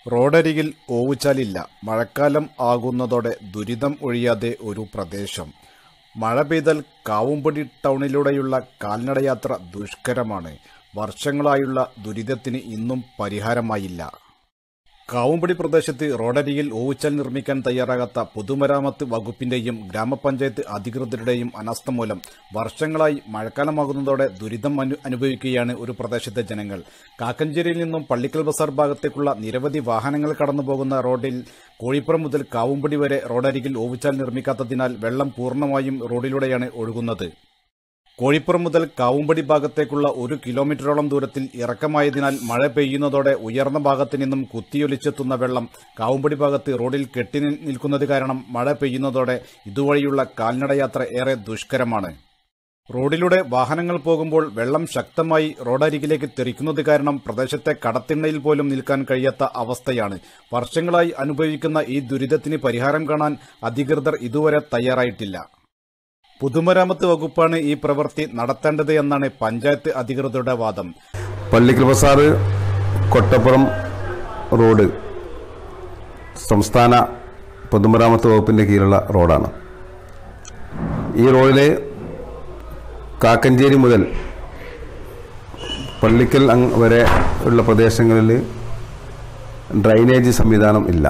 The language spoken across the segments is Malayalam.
റോഡരികിൽ ഓവുചാലില്ല മഴക്കാലം ആകുന്നതോടെ ദുരിതം ഒഴിയാതെ ഒരു പ്രദേശം മഴ പെയ്താൽ കാവുംപടി ടൗണിലൂടെയുള്ള കാൽനടയാത്ര ദുഷ്കരമാണ് വർഷങ്ങളായുള്ള ദുരിതത്തിന് ഇന്നും പരിഹാരമായില്ല കാവുംപടി പ്രദേശത്ത് റോഡരികിൽ ഓവുചാൽ നിർമ്മിക്കാൻ തയ്യാറാകാത്ത പൊതുമരാമത്ത് വകുപ്പിന്റെയും ഗ്രാമപഞ്ചായത്ത് അധികൃതരുടെയും അനാസ്ഥ മൂലം വർഷങ്ങളായി മഴക്കാലമാകുന്നതോടെ ദുരിതം അനു അനുഭവിക്കുകയാണ് ഒരു പ്രദേശത്തെ ജനങ്ങൾ കാക്കഞ്ചേരിയിൽ നിന്നും പള്ളിക്കൽ ബസാർ ഭാഗത്തേക്കുള്ള നിരവധി വാഹനങ്ങൾ കടന്നുപോകുന്ന റോഡിൽ കോഴിപ്പുറം മുതൽ കാവുംപടി വരെ റോഡരികിൽ ഓവുചാൽ നിർമ്മിക്കാത്തതിനാൽ വെള്ളം പൂർണ്ണമായും റോഡിലൂടെയാണ് ഒഴുകുന്നത് കോഴിപ്പുറം മുതൽ കാവുംപടി ഭാഗത്തേക്കുള്ള ഒരു കിലോമീറ്ററോളം ദൂരത്തിൽ ഇറക്കമായതിനാൽ മഴ പെയ്യുന്നതോടെ ഉയർന്ന ഭാഗത്തു നിന്നും കുത്തിയൊലിച്ചെത്തുന്ന വെള്ളം കാവുംപടി ഭാഗത്ത് റോഡിൽ കെട്ടി നി- നിൽക്കുന്നത് കാരണം മഴ പെയ്യുന്നതോടെ ഇതുവഴിയുള്ള കാൽനടയാത്ര ഏറെ ദുഷ്കരമാണ് റോഡിലൂടെ വാഹനങ്ങൾ പോകുമ്പോൾ വെള്ളം ശക്തമായി റോഡരികിലേക്ക് തെറിക്കുന്നത് കാരണം പ്രദേശത്തെ കടത്തിണ്ണയിൽ പോലും നിൽക്കാൻ കഴിയാത്ത അവസ്ഥയാണ് വർഷങ്ങളായി അനുഭവിക്കുന്ന ഈ ദുരിതത്തിന് പരിഹാരം കാണാൻ അധികൃതർ ഇതുവരെ തയ്യാറായിട്ടില്ല പൊതുമരാമത്ത് വകുപ്പാണ് ഈ പ്രവൃത്തി നടത്തേണ്ടത് എന്നാണ് പഞ്ചായത്ത് അധികൃതരുടെ വാദം പള്ളിക്കൽ ബസാറ് കൊട്ടപ്പുറം റോഡ് സംസ്ഥാന പൊതുമരാമത്ത് വകുപ്പിന്റെ കീഴിലുള്ള റോഡാണ് ഈ റോഡിലെ കാക്കഞ്ചേരി മുതൽ പള്ളിക്കൽ അങ് വരെ ഉള്ള പ്രദേശങ്ങളിൽ ഡ്രൈനേജ് സംവിധാനം ഇല്ല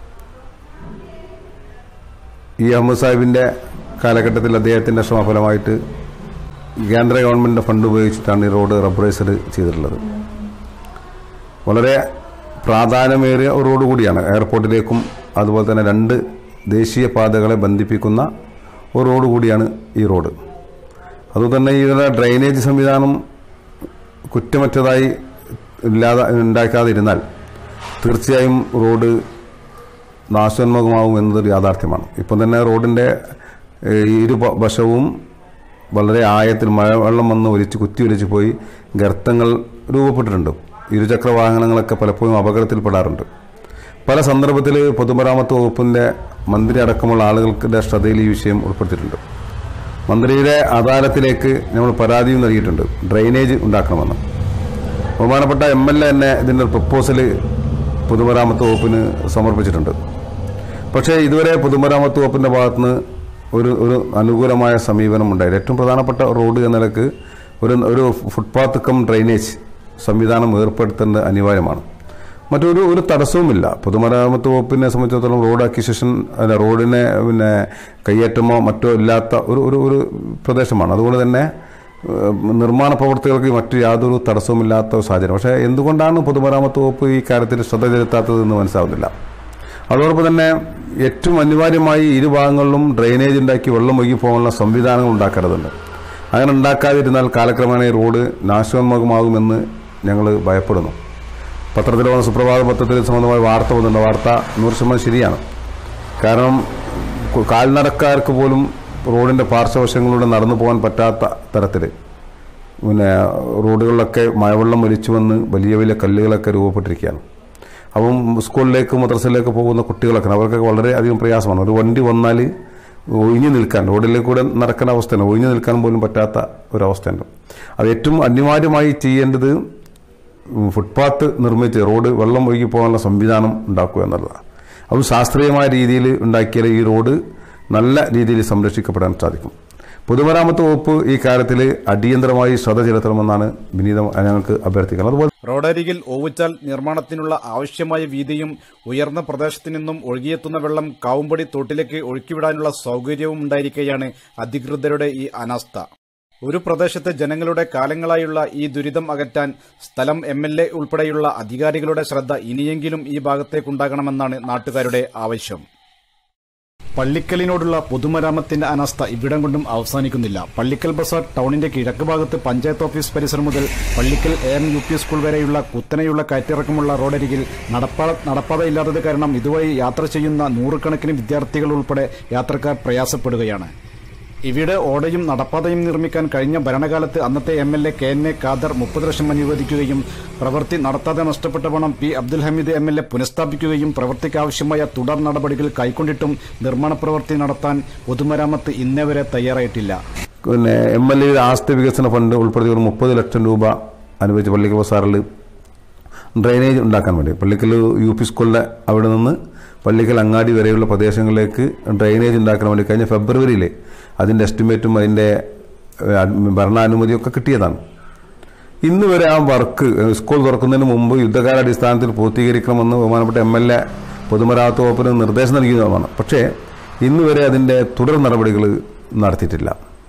ഈ അഹമ്മദ് സാഹിബിന്റെ കാലഘട്ടത്തിൽ അദ്ദേഹത്തിന്റെ ശ്രമഫലമായിട്ട് കേന്ദ്ര ഗവൺമെന്റിന്റെ ഫണ്ട് ഉപയോഗിച്ചിട്ടാണ് ഈ റോഡ് റബ്ബറൈസ്ഡ് ചെയ്തിട്ടുള്ളത് വളരെ പ്രാധാന്യമേറിയ ഒരു റോഡ് കൂടിയാണ് എയർപോർട്ടിലേക്കും അതുപോലെ തന്നെ രണ്ട് ദേശീയ പാതകളെ ബന്ധിപ്പിക്കുന്ന ഒരു റോഡ് കൂടിയാണ് ഈ റോഡ് അതുപോലെ തന്നെ ഇതിലെ ഡ്രൈനേജ് സംവിധാനം കുറ്റമറ്റതായി ഇല്ലാതെ ഉണ്ടാക്കാതിരുന്നാൽ തീർച്ചയായും റോഡ് നാശോന്മുഖമാവും എന്നതൊരു യാഥാർത്ഥ്യമാണ് ഇപ്പം തന്നെ റോഡിൻ്റെ ഏഹ്, ഇരു പ- വശവും വളരെ ആയത്തിൽ മഴവെള്ളം വന്ന് ഒലിച്ച് കുത്തി ഒലിച്ച് പോയി ഗർത്തങ്ങൾ രൂപപ്പെട്ടിട്ടുണ്ട് ഇരുചക്ര വാഹനങ്ങളൊക്കെ പലപ്പോഴും അപകടത്തിൽപ്പെടാറുണ്ട് പല സന്ദർഭത്തിൽ പൊതുമരാമത്ത് വകുപ്പിൻ്റെ മന്ത്രി അടക്കമുള്ള ആളുകൾക്കിടെ ശ്രദ്ധയിൽ ഈ വിഷയം ഉൾപ്പെടുത്തിയിട്ടുണ്ട് മന്ത്രിയുടെ അദാലത്തിലേക്ക് നമ്മൾ പരാതിയും നൽകിയിട്ടുണ്ട് ഡ്രൈനേജ് ഉണ്ടാക്കണമെന്ന് ബഹുമാനപ്പെട്ട എം എൽ എ തന്നെ ഇതിൻ്റെ പ്രപ്പോസൽ പൊതുമരാമത്ത് വകുപ്പിന് സമർപ്പിച്ചിട്ടുണ്ട് പക്ഷേ ഇതുവരെ പൊതുമരാമത്ത് വകുപ്പിൻ്റെ ഭാഗത്തുനിന്ന് ഒരു ഒരു അനുകൂലമായ സമീപനം ഉണ്ടായില്ല ഏറ്റവും പ്രധാനപ്പെട്ട റോഡ് എന്ന നിലക്ക് ഒരു ഒരു ഫുട്പാത്ത് കം ഡ്രൈനേജ് സംവിധാനം ഏർപ്പെടുത്തേണ്ടത് അനിവാര്യമാണ് മറ്റൊരു ഒരു തടസ്സവുമില്ല പൊതുമരാമത്ത് വകുപ്പിനെ സംബന്ധിച്ചിടത്തോളം റോഡ് അക്വിസിഷൻ അല്ല റോഡിനെ പിന്നെ കയ്യേറ്റമോ മറ്റോ ഇല്ലാത്ത ഒരു ഒരു ഒരു പ്രദേശമാണ് അതുകൊണ്ട് തന്നെ ഏഹ്, നിർമ്മാണ പ്രവർത്തികൾക്ക് മറ്റു യാതൊരു തടസ്സവുമില്ലാത്ത ഒരു സാഹചര്യം പക്ഷേ എന്തുകൊണ്ടാണ് പൊതുമരാമത്ത് വകുപ്പ് ഈ കാര്യത്തിൽ ശ്രദ്ധ ചെലുത്താത്തതെന്ന് മനസ്സിലാവുന്നില്ല അതോടൊപ്പം തന്നെ ഏറ്റവും അനിവാര്യമായി ഇരുഭാഗങ്ങളിലും ഡ്രെയിനേജ് ഉണ്ടാക്കി വെള്ളം ഒഴുകി പോകാനുള്ള സംവിധാനങ്ങൾ ഉണ്ടാക്കേണ്ടതുണ്ട് അങ്ങനെ ഉണ്ടാക്കാതിരുന്നാൽ കാലക്രമേണ ഈ റോഡ് നാശോന്മുഖമാകുമെന്ന് ഞങ്ങൾ ഭയപ്പെടുന്നു പത്രത്തിൽ വന്ന സുപ്രഭാത പത്രത്തിൽ സംബന്ധമായ വാർത്ത വന്നിട്ടുണ്ട് വാർത്ത നൂറ് ശതമാനം ശരിയാണ് കാരണം കു- കാൽനടക്കാർക്ക് പോലും റോഡിൻ്റെ പാർശ്വവശങ്ങളിലൂടെ നടന്നു പോകാൻ പറ്റാത്ത തരത്തിൽ പിന്നെ റോഡുകളിലൊക്കെ മഴവെള്ളം ഒലിച്ചു വന്ന് വലിയ വലിയ കല്ലുകളൊക്കെ രൂപപ്പെട്ടിരിക്കുകയാണ് അപ്പം സ്കൂളിലേക്ക് മദ്രസയിലേക്ക് പോകുന്ന കുട്ടികളൊക്കെ അവർക്കൊക്കെ വളരെയധികം പ്രയാസമാണ് ഒരു വണ്ടി വന്നാൽ ഒഴിഞ്ഞു നിൽക്കാൻ റോഡിലേക്ക് കൂടെ നടക്കുന്ന അവസ്ഥയാണ് ഒഴിഞ്ഞു നിൽക്കാൻ പോലും പറ്റാത്ത ഒരവസ്ഥയുണ്ട് അത് ഏറ്റവും അനിവാര്യമായി ചെയ്യേണ്ടത് ഫുട്പാത്ത് നിർമ്മിച്ച് റോഡ് വെള്ളം ഒഴുകി പോകാനുള്ള സംവിധാനം ഉണ്ടാക്കുക എന്നുള്ളതാണ് അതും ശാസ്ത്രീയമായ രീതിയിൽ ഉണ്ടാക്കിയാൽ ഈ റോഡ് നല്ല രീതിയിൽ സംരക്ഷിക്കപ്പെടാൻ സാധിക്കും പൊതുമരാമത്ത് വകുപ്പ് ഈ കാര്യത്തിൽ അടിയന്തരമായി ശ്രദ്ധ ചെലുത്തണമെന്നാണ് വിനീതം ഞങ്ങൾക്ക് അഭ്യർത്ഥിക്കുന്നത് അതുപോലെ റോഡരികിൽ ഓവുചാൽ നിർമ്മാണത്തിനുള്ള ആവശ്യമായ വീതിയും ഉയർന്ന പ്രദേശത്തു നിന്നും ഒഴുകിയെത്തുന്ന വെള്ളം കാവുംപടി തോട്ടിലേക്ക് ഒഴുക്കിവിടാനുള്ള സൗകര്യവും ഉണ്ടായിരിക്കെയാണ് അധികൃതരുടെ ഈ അനാസ്ഥ ഒരു പ്രദേശത്തെ ജനങ്ങളുടെ കാലങ്ങളായുള്ള ഈ ദുരിതം അകറ്റാൻ സ്ഥലം എം എൽ എ ഉൾപ്പെടെയുള്ള അധികാരികളുടെ ശ്രദ്ധ ഇനിയെങ്കിലും ഈ ഭാഗത്തേക്കുണ്ടാകണമെന്നാണ് നാട്ടുകാരുടെ ആവശ്യം പള്ളിക്കലിനോടുള്ള പൊതുമരാമത്തിന്റെ അനാസ്ഥ ഇവിടം കൊണ്ടും അവസാനിക്കുന്നില്ല പള്ളിക്കൽ ബസാർ ടൗണിന്റെ കിഴക്ക് ഭാഗത്ത് പഞ്ചായത്ത് ഓഫീസ് പരിസരം മുതൽ Pallikkal A M U P school വരെയുള്ള കുത്തനെയുള്ള കയറ്റിറക്കമുള്ള റോഡരികിൽ നടപ്പാ നടപ്പാതയില്ലാത്തത് കാരണം ഇതുവഴി യാത്ര ചെയ്യുന്ന നൂറുകണക്കിന് വിദ്യാർത്ഥികൾ ഉൾപ്പെടെ യാത്രക്കാർ പ്രയാസപ്പെടുകയാണ് ഇവിടെ ഓടയും നടപ്പാതയും നിർമ്മിക്കാൻ കഴിഞ്ഞ ഭരണകാലത്ത് അന്നത്തെ M L A K N A Khader മുപ്പത് ലക്ഷം അനുവദിക്കുകയും പ്രവൃത്തി നടത്താതെ നഷ്ടപ്പെട്ട പണം P Abdul Hameed M L A പുനഃസ്ഥാപിക്കുകയും പ്രവൃത്തിക്കാവശ്യമായ തുടർ നടപടികൾ കൈക്കൊണ്ടിട്ടും നിർമ്മാണ പ്രവൃത്തി നടത്താൻ പൊതുമരാമത്ത് ഇന്നേ വരെ തയ്യാറായിട്ടില്ല പിന്നെ എം എൽ എ ആസ്തി വികസന ഫണ്ട് ഉൾപ്പെടുത്തി ഒരു മുപ്പത് ലക്ഷം രൂപ അനുവദിച്ച് പള്ളിക്കൽ ബസാറിൽ ഡ്രെയിനേജ് ഉണ്ടാക്കാൻ വേണ്ടി പള്ളിക്കൽ യു പി സ്കൂളിലെ അവിടെ നിന്ന് പള്ളിക്കൽ അങ്ങാടി വരെയുള്ള പ്രദേശങ്ങളിലേക്ക് ഡ്രെയിനേജ് ഉണ്ടാക്കാൻ വേണ്ടി കഴിഞ്ഞ ഫെബ്രുവരിയിൽ അതിൻ്റെ എസ്റ്റിമേറ്റും അതിൻ്റെ ഏഹ്, അഡ്- ഭരണാനുമതിയൊക്കെ കിട്ടിയതാണ് ഇന്ന് വരെ ആ വർക്ക് ഏഹ്, സ്കൂൾ തുറക്കുന്നതിന് മുമ്പ് യുദ്ധകാലാടിസ്ഥാനത്തിൽ പൂർത്തീകരിക്കണമെന്ന് ബഹുമാനപ്പെട്ട എം എൽ എ പൊതുമരാമത്ത് വകുപ്പിന് നിർദ്ദേശം നൽകിയതുമാണ് പക്ഷേ ഇന്ന് വരെ അതിൻ്റെ തുടർ നടപടികൾ നടത്തിയിട്ടില്ല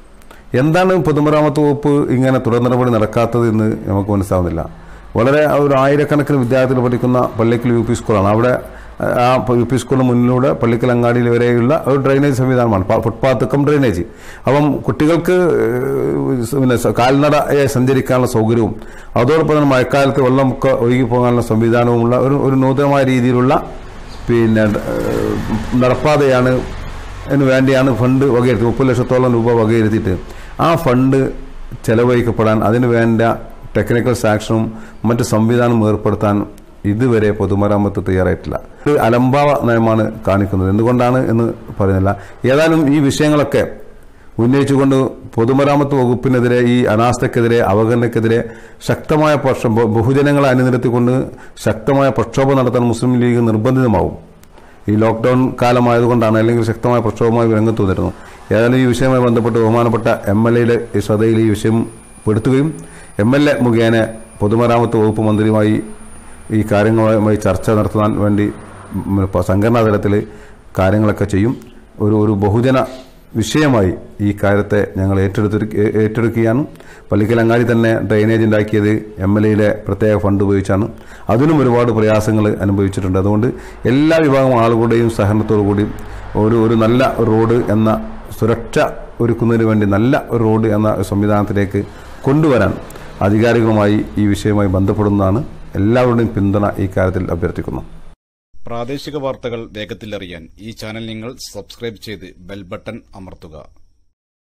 എന്താണ് പൊതുമരാമത്ത് വകുപ്പ് ഇങ്ങനെ തുടർ നടപടി നടക്കാത്തത് എന്ന് നമുക്ക് മനസ്സിലാവുന്നില്ല വളരെ ഒരു ആയിരക്കണക്കിന് വിദ്യാർത്ഥികൾ പഠിക്കുന്ന പള്ളിക്കൽ യു പി സ്കൂളാണ് അവിടെ ആ യു പി സ്കൂളിന് മുന്നിലൂടെ പള്ളിക്കൽ അങ്ങാടിയിൽ വരെയുള്ള ഒരു ഡ്രെയിനേജ് സംവിധാനമാണ് പ- ഫുട്പാത്ത് കം ഡ്രെയിനേജ് അപ്പം കുട്ടികൾക്ക് ഏഹ്, പിന്നെ സ- കാൽനടയെ സഞ്ചരിക്കാനുള്ള സൗകര്യവും അതോടൊപ്പം തന്നെ മഴക്കാലത്ത് വെള്ളമൊക്കെ ഒഴുകി പോകാനുള്ള സംവിധാനവുമുള്ള ഒരു ഒരു നൂതനമായ രീതിയിലുള്ള പിന്നെ ഏഹ്, നടപ്പാതയാണ് അതിന് വേണ്ടിയാണ് ഫണ്ട് വകയിരുത്തി മുപ്പത് ലക്ഷത്തോളം രൂപ വകയിരുത്തിയിട്ട് ആ ഫണ്ട് ചെലവഴിക്കപ്പെടാൻ അതിന് വേണ്ട ടെക്നിക്കൽ സാക്ഷനും മറ്റ് സംവിധാനം ഏർപ്പെടുത്താൻ ഇതുവരെ പൊതുമരാമത്ത് തയ്യാറായിട്ടില്ല ഇത് അലംഭാവ നയമാണ് കാണിക്കുന്നത് എന്തുകൊണ്ടാണ് എന്ന് പറയുന്നില്ല ഏതായാലും ഈ വിഷയങ്ങളൊക്കെ ഉന്നയിച്ചുകൊണ്ട് പൊതുമരാമത്ത് വകുപ്പിനെതിരെ ഈ അനാസ്ഥക്കെതിരെ അവഗണനക്കെതിരെ ശക്തമായ പക്ഷം ബഹു- ബഹുജനങ്ങളെ അണിനിരത്തിക്കൊണ്ട് ശക്തമായ പ്രക്ഷോഭം നടത്താൻ മുസ്ലിം ലീഗ് നിർബന്ധിതമാവും ഈ ലോക്ക്ഡൌൺ കാലമായതുകൊണ്ടാണ് അല്ലെങ്കിൽ ശക്തമായ പ്രക്ഷോഭമായി രംഗത്ത് വന്നിരുന്നു ഏതായാലും ഈ വിഷയവുമായി ബന്ധപ്പെട്ട് ബഹുമാനപ്പെട്ട എം എൽ എയുടെ ശ്രദ്ധയിൽ ഈ വിഷയം പെടുത്തുകയും എം എൽ എ മുഖേന പൊതുമരാമത്ത് വകുപ്പ് മന്ത്രിയുമായി ഈ കാര്യങ്ങളുമായി ചർച്ച നടത്താൻ വേണ്ടി ഉം, ഇപ്പോ സംഘടനാ തലത്തിൽ കാര്യങ്ങളൊക്കെ ചെയ്യും ഒരു ഒരു ബഹുജന വിഷയമായി ഈ കാര്യത്തെ ഞങ്ങൾ ഏറ്റെടുത്തി ഏറ്റെടുക്കുകയാണ് പള്ളിക്കലങ്ങാടി തന്നെ ഡ്രെയിനേജ് ഉണ്ടാക്കിയത് എം എൽ എയുടെ പ്രത്യേക ഫണ്ട് ഉപയോഗിച്ചാണ് അതിനും ഒരുപാട് പ്രയാസങ്ങൾ അനുഭവിച്ചിട്ടുണ്ട് അതുകൊണ്ട് എല്ലാ വിഭാഗം ആളുകളുടെയും സഹകരണത്തോടു കൂടി ഒരു ഒരു നല്ല റോഡ് എന്ന സുരക്ഷ ഒരുക്കുന്നതിന് വേണ്ടി നല്ല ഒരു റോഡ് എന്ന സംവിധാനത്തിലേക്ക് കൊണ്ടുവരാൻ അധികാരികളുമായി ഈ വിഷയവുമായി ബന്ധപ്പെടുന്നതാണ് എല്ലാവരുടെയും പിന്തുണ ഈ കാര്യത്തിൽ അഭ്യർത്ഥിക്കുന്നു പ്രാദേശിക വാർത്തകൾ വേഗത്തിലറിയാൻ ഈ ചാനൽ നിങ്ങൾ സബ്സ്ക്രൈബ് ചെയ്ത് ബെൽ ബട്ടൺ അമർത്തുക